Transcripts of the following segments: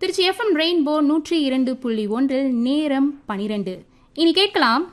Trichy FM rainbow நூற்றி இரண்டு புள்ளி ஒன்றில் நேரம் பனிரெண்டு இனி கேட்கலாம்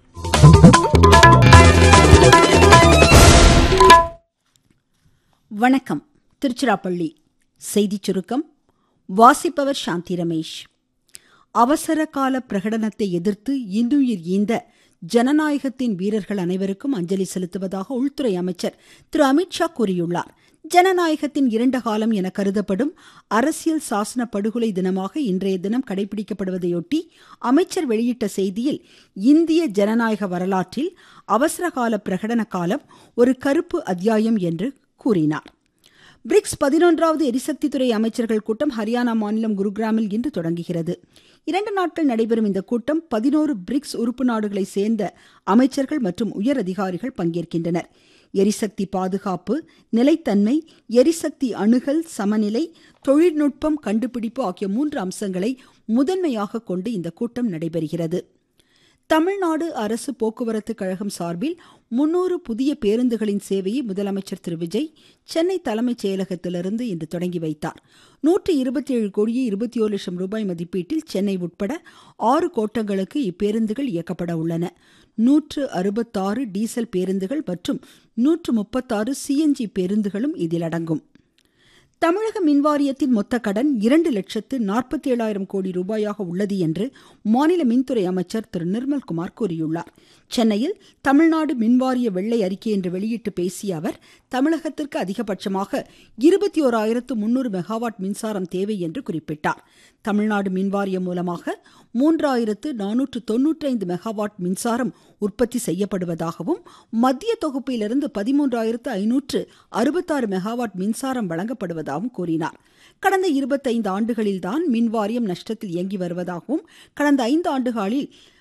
வணக்கம் திருச்சிராப்பள்ளி செய்திச் சுருக்கம் வாசிப்பவர் சாந்தி ரமேஷ் அவசர கால பிரகடனத்தை எதிர்த்து இன்னுயிர் ஈந்த ஜனநாயகத்தின் வீரர்கள் அனைவருக்கும் அஞ்சலி செலுத்துவதாக உள்துறை அமைச்சர் திரு அமித்ஷா கூறியுள்ளார் ஜனநாயகத்தின் இரண்ட காலம் என கருதப்படும் அரசியல் சாசன படுகொலை தினமாக இன்றைய தினம் கடைபிடிக்கப்படுவதையொட்டி அமைச்சர் வெளியிட்ட செய்தியில் இந்திய ஜனநாயக வரலாற்றில் அவசரகால பிரகடன காலம் ஒரு கருப்பு அத்தியாயம் என்று கூறினார் பிரிக்ஸ் பதினொன்றாவது எரிசக்தித்துறை அமைச்சர்கள் கூட்டம் ஹரியானா மாநிலம் குருகிராமில் இன்று தொடங்குகிறது இரண்டு நாட்கள் நடைபெறும் இந்த கூட்டம் பதினோரு பிரிக்ஸ் உறுப்பு நாடுகளை சேர்ந்த அமைச்சர்கள் மற்றும் உயர் அதிகாரிகள் பங்கேற்கின்றனர் எரிசக்தி பாதுகாப்பு நிலைத்தன்மை எரிசக்தி அணுகல் சமநிலை தொழில்நுட்பம் கண்டுபிடிப்பு ஆகிய மூன்று அம்சங்களை முதன்மையாக கொண்டு இந்த கூட்டம் நடைபெறுகிறது தமிழ்நாடு அரசு போக்குவரத்து கழகம் சார்பில் முன்னூறு புதிய பேருந்துகளின் சேவையை முதலமைச்சர் திரு விஜய் சென்னை தலைமைச் செயலகத்திலிருந்து இன்று தொடங்கி வைத்தார் நூற்றி இருபத்தி ஏழு கோடியே இருபத்தி ஓரு லட்சம் ரூபாய் மதிப்பீட்டில் சென்னை உட்பட ஆறு கோட்டங்களுக்கு இப்பேருந்துகள் இயக்கப்பட உள்ளன நூற்று அறுபத்தாறு டீசல் பேருந்துகள் மற்றும் நூற்று முப்பத்தாறு சிஎன்ஜி பேருந்துகளும் இதில் அடங்கும் தமிழக மின்வாரியத்தின் மொத்த கடன் இரண்டு லட்சத்து நாற்பத்தி ஏழாயிரம் கோடி ரூபாயாக உள்ளது என்று மாநில மின்துறை அமைச்சர் திரு நிர்மல்குமார் கூறியுள்ளார் சென்னையில் தமிழ்நாடு மின்வாரிய வெள்ளை அறிக்கை என்று வெளியிட்டு பேசிய அவர் தமிழகத்திற்கு அதிகபட்சமாக இருபத்தி ஓராயிரத்து முன்னூறு மெகாவாட் மின்சாரம் தேவை என்று குறிப்பிட்டார் தமிழ்நாடு மின்வாரியம் மூலமாக மூன்றாயிரத்து நானூற்று தொன்னூற்றி ஐந்து மெகாவாட் மின்சாரம் உற்பத்தி செய்யப்படுவதாகவும் மத்திய தொகுப்பிலிருந்து பதிமூன்றாயிரத்து ஐநூற்று அறுபத்தாறு மெகாவாட் மின்சாரம் வழங்கப்படுவதாகவும் கூறினார் கடந்த இருபத்தைந்து ஆண்டுகளில்தான் மின்வாரியம் நஷ்டத்தில் இயங்கி வருவதாகவும் கடந்த ஐந்து ஆண்டுகளில்